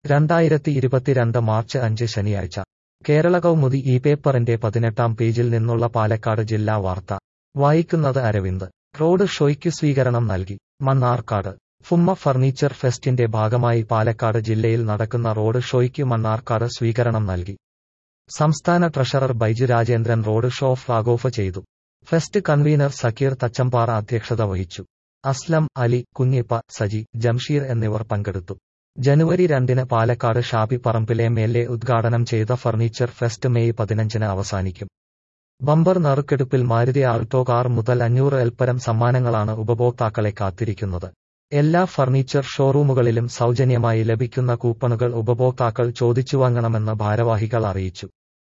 രണ്ടായിരത്തി ഇരുപത്തിരണ്ട് മാർച്ച് അഞ്ച് ശനിയാഴ്ച കേരള കൗമുദി ഈ പേപ്പറിന്റെ പതിനെട്ടാം പേജിൽ നിന്നുള്ള പാലക്കാട് ജില്ലാ വാർത്ത വായിക്കുന്നത് അരവിന്ദ് റോഡ് ഷോയ്ക്ക് സ്വീകരണം നൽകി മണ്ണാർക്കാട് ഫുമ്മ ഫർണിച്ചർ ഫെസ്റ്റിന്റെ ഭാഗമായി പാലക്കാട് ജില്ലയിൽ നടക്കുന്ന റോഡ് ഷോയ്ക്ക് മണ്ണാർക്കാട് സ്വീകരണം നൽകി സംസ്ഥാന treasurer Baiju Rajendran road show flag off ചെയ്തു ഫെസ്റ്റ് കൺവീനർ സക്കീർ തച്ചമ്പാറ അധ്യക്ഷത വഹിച്ചു അസ്ലം അലി കുഞ്ഞിപ്പ സജി ജംഷീർ എന്നിവർ പങ്കെടുത്തു ജനുവരി രണ്ടിന് Palakkad Shafi Parambil M L A ഉദ്ഘാടനം ചെയ്ത ഫർണിച്ചർ ഫെസ്റ്റ് മെയ് പതിനഞ്ചിന് അവസാനിക്കും ബമ്പർ നറുക്കെടുപ്പിൽ മാരുതി ആൾട്ടോ കാർ മുതൽ അഞ്ഞൂറ് എൽപ്പരം സമ്മാനങ്ങളാണ് ഉപഭോക്താക്കളെ കാത്തിരിക്കുന്നത് എല്ലാ ഫർണിച്ചർ ഷോറൂമുകളിലും സൗജന്യമായി ലഭിക്കുന്ന കൂപ്പണുകൾ ഉപഭോക്താക്കൾ ചോദിച്ചു വാങ്ങണമെന്ന് ഭാരവാഹികൾ അറിയിച്ചു